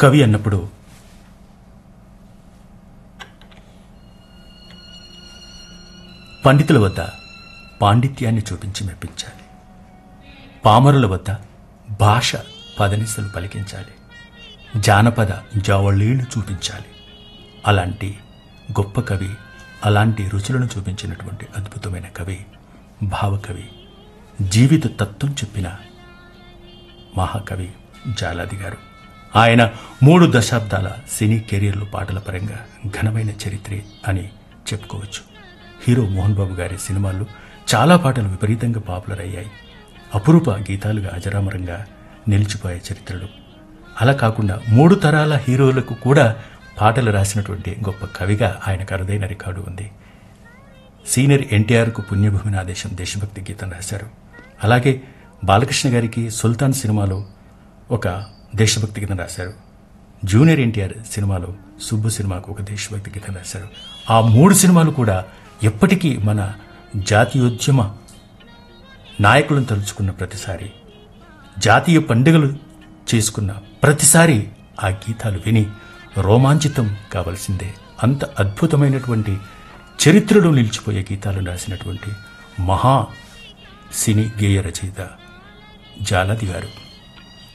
కవి అన్నప్పుడు పండితుల వద్ద పాండిత్యాన్ని చూపించి మెప్పించాలి పామరుల వద్ద భాష పదనిసలు పలికించాలి జానపద జావళీలు చూపించాలి అలాంటి గొప్ప కవి అలాంటి రుచులను చూపించినటువంటి అద్భుతమైన కవి భావకవి జీవిత తత్వం చెప్పిన మహాకవి జాలాది గారు ఆయన మూడు దశాబ్దాల సినీ కెరీర్లు పాటల పరంగా ఘనమైన చరిత్రే అని చెప్పుకోవచ్చు హీరో మోహన్ బాబు గారి సినిమాల్లో చాలా పాటలు విపరీతంగా పాపులర్ అయ్యాయి అపురూప గీతాలుగా అజరామరంగా నిలిచిపోయే చరిత్రలు అలా కాకుండా మూడు తరాల హీరోలకు కూడా పాటలు రాసినటువంటి గొప్ప కవిగా ఆయనకు అరుదైన రికార్డు ఉంది సీనియర్ ఎన్టీఆర్కు పుణ్యభూమి ఆదేశం దేశభక్తి గీతం రాశారు అలాగే బాలకృష్ణ గారికి సుల్తాన్ సినిమాలో ఒక దేశభక్తి గీతం రాశారు జూనియర్ ఎన్టీఆర్ సినిమాలో సుబ్బు సినిమాకు ఒక దేశభక్తి గీతం రాశారు ఆ మూడు సినిమాలు కూడా ఎప్పటికీ మన జాతీయోద్యమ నాయకులను తలుచుకున్న ప్రతిసారి జాతీయ పండుగలు చేసుకున్న ప్రతిసారి ఆ గీతాలు విని రోమాంచితం కావలసిందే అంత అద్భుతమైనటువంటి చరిత్రలో నిలిచిపోయే గీతాలను రాసినటువంటి మహా సినీ గేయ రచయిత జాలది గారు